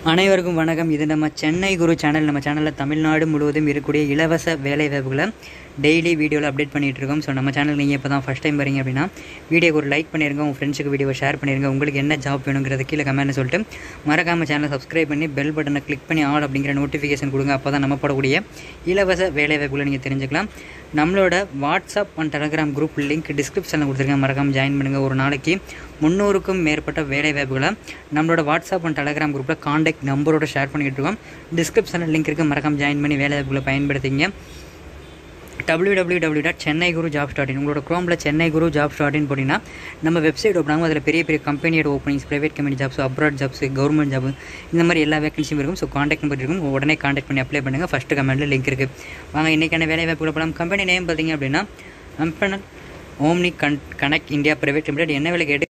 அனைவருக்கும் வணக்கம் இது நம்ம சென்னை குரு சேனல் நம்ம சேனலில் தமிழ்நாடு முழுவதும் இருக்கக்கூடிய இலவச வேலை வாய்ப்புகளை டெய்லி வீடியோவில் அப்டேட் பண்ணிட்டு இருக்கோம் ஸோ நம்ம சேனல் நீங்கள் இப்போ தான் ஃபஸ்ட் டைம் வரீங்க அப்படின்னா வீடியோக்கு ஒரு லைக் பண்ணிருங்க உங்கள் ஃப்ரெண்ட்ஸுக்கு வீடியோ ஷேர் பண்ணிருங்க உங்களுக்கு என்ன ஜாப் வேணுங்கிறது கீழே கமெண்ட்னு சொல்லிட்டு மறக்காம சேனலை சப்ஸ்கிரைப் பண்ணி பெல் பட்டனை கிளிக் பண்ணி ஆல் அப்படிங்கிற நோட்டிஃபிகேஷன் கொடுங்க அப்போ தான் நம்ம போடக்கூடிய இலவச வேலை வாய்ப்புகளை நீங்கள் தெரிஞ்சுக்கலாம் நம்மளோட WhatsApp and Telegram group link டிஸ்கிரிப்ஷனில் கொடுத்துருக்கேன் மறக்காம ஜாயின் பண்ணுங்கள் ஒரு நாளைக்கு முந்நூறுக்கும் மேற்பட்ட வேலை வாய்ப்புகளை நம்மளோட வாட்ஸ்அப் அண்ட் டெலகிராம் குரூப்பில் காண்டாக்ட் நம்பரோட ஷேர் பண்ணிக்கிட்டு இருக்கோம் டிஸ்கிரிப்ஷனில் லிங்க் இருக்குது மறக்காம ஜாயின் பண்ணி வேலை வாய்ப்புகளை பயன்படுத்திங்க W W W dot Chennai Guru job start உங்களோட க்ரோமில் Chennai Guru job start in போட்டிங்கன்னா நம்ம வெப்சைட் ஓப்பனாகும் அதில் பெரிய பெரிய கம்பெனியோட openings private company jobs abroad jobs government job இந்த மாதிரி எல்லா வேகன்சியும் இருக்கும் ஸோ காண்டாக்ட் நம்பர் இருக்கும் உடனே காண்டாக்ட் பண்ணி அப்ளை பண்ணுங்கள் ஃபஸ்ட்டு கமெண்ட்டில் லிங்க் இருக்குது வாங்க இன்றைக்கான வேலை வாய்ப்புகளை போகலாம் கம்பெனி நேம் பார்த்தீங்க அப்படின்னா அம்பனல் ஓம்னி கன் கனெக்ட் இந்தியா ப்ரைவேட் லிமிடெட் என்ன வேலை கேட்டு